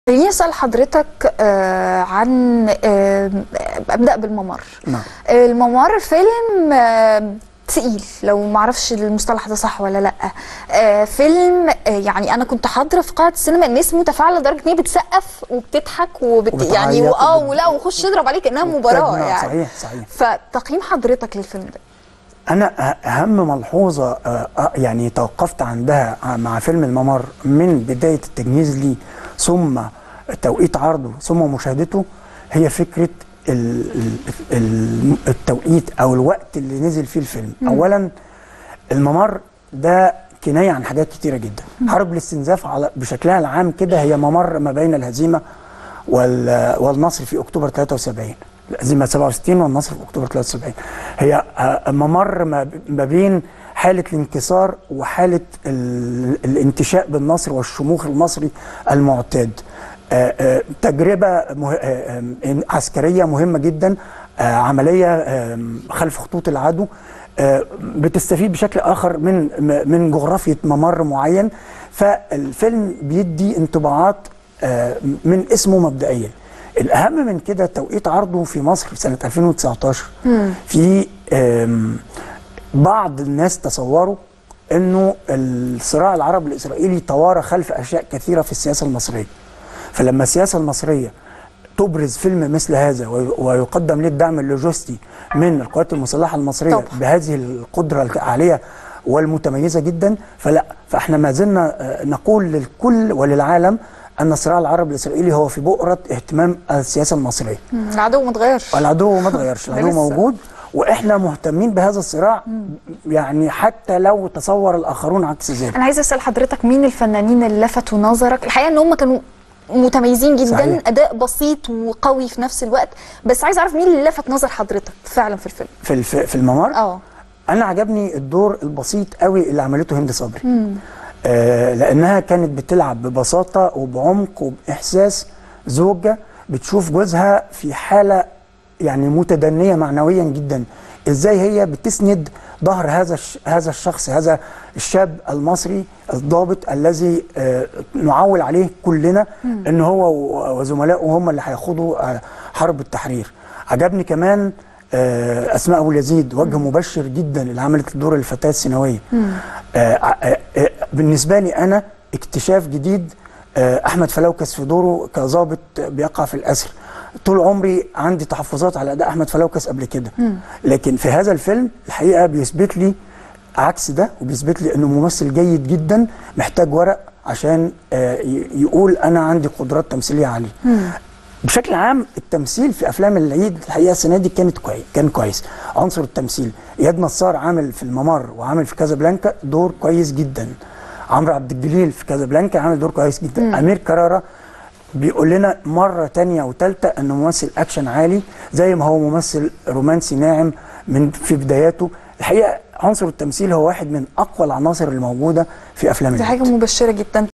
خليني اسال حضرتك آه، عن آه، ابدا بالممر نعم الممر فيلم آه، تقيل لو ما اعرفش المصطلح ده صح ولا لا آه، فيلم آه، يعني انا كنت حاضره في قاعه السينما الناس متفاعله لدرجه ان هي بتسقف وبتضحك وبت وبتعيط يعني اه وبت- ولا وخش يضرب عليك كانها مباراه نعم، يعني صحيح صحيح فتقييم حضرتك للفيلم ده انا أه- اهم ملحوظه آه، آه، يعني توقفت عندها مع فيلم الممر من بدايه التجهيز ليه ثم توقيت عرضه ثم مشاهدته هي فكره ال- ال- ال- التوقيت او الوقت اللي نزل فيه الفيلم اولا الممر ده كنايه عن حاجات كتيره جدا حرب الاستنزاف على بشكلها العام كده هي ممر ما بين الهزيمه وال- والنصر في اكتوبر 73 الهزيمه 67 والنصر في اكتوبر 73 هي آه، ممر ما ما بين حاله الانكسار وحاله ال- الانتشاء بالنصر والشموخ المصري المعتاد آه، آه، تجربه مه... آه، آه، عسكريه مهمه جدا آه، عمليه آه، خلف خطوط العدو آه، بتستفيد بشكل اخر من من جغرافيه ممر معين فالفيلم بيدي انطباعات آه، من اسمه مبدئيا الاهم من كده توقيت عرضه في مصر في سنه 2019 في آم، بعض الناس تصوروا انه الصراع العربي الاسرائيلي توارى خلف اشياء كثيره في السياسه المصريه فلما السياسه المصريه تبرز فيلم مثل هذا وي- ويقدم له الدعم اللوجستي من القوات المسلحه المصريه طبعا. بهذه القدره العاليه والمتميزه جدا فلا فاحنا ما زلنا آه، نقول للكل وللعالم ان الصراع العربي الاسرائيلي هو في بؤره اهتمام السياسه المصريه العدو ما اتغيرش العدو ما اتغيرش العدو لسه. موجود واحنا مهتمين بهذا الصراع يعني حتى لو تصور الاخرون عكس ذلك انا عايزه اسال حضرتك مين الفنانين اللي لفتوا نظرك الحقيقه ان هم كانوا متميزين جدا صحيح. اداء بسيط وقوي في نفس الوقت بس عايزه اعرف مين اللي لفت نظر حضرتك فعلا في الفيلم في الف... في الممر اه انا عجبني الدور البسيط قوي اللي عملته هند صبري آه لانها كانت بتلعب ببساطه وبعمق وباحساس زوجه بتشوف جوزها في حاله يعني متدنيه معنويا جدا ازاي هي بتسند ظهر هذا الش... هذا الشخص هذا الشاب المصري الضابط الذي آه نعول عليه كلنا ان هو و- وزملائه هم اللي هيخوضوا آه حرب التحرير عجبني كمان آه، اسماء ابو اليزيد وجه مبشر جدا اللي عملت دور الفتاه الثانويه آه، آه، آه، بالنسبه لي انا اكتشاف جديد آه، احمد فلوكس في دوره كظابط بيقع في الاسر طول عمري عندي تحفظات على اداء احمد فلوكس قبل كده لكن في هذا الفيلم الحقيقه بيثبت لي عكس ده وبيثبت لي انه ممثل جيد جدا محتاج ورق عشان آه، ي- يقول انا عندي قدرات تمثيليه عاليه بشكل عام التمثيل في افلام العيد الحقيقه السنه دي كانت كويس كان كويس عنصر التمثيل اياد نصار عامل في الممر وعامل في كازابلانكا دور كويس جدا عمرو عبد الجليل في كازابلانكا عامل دور كويس جدا مم. امير كرارة بيقول لنا مره تانية وتالتة انه ممثل اكشن عالي زي ما هو ممثل رومانسي ناعم من في بداياته الحقيقه عنصر التمثيل هو واحد من اقوى العناصر الموجوده في افلام دي العيد حاجه مبشره جدا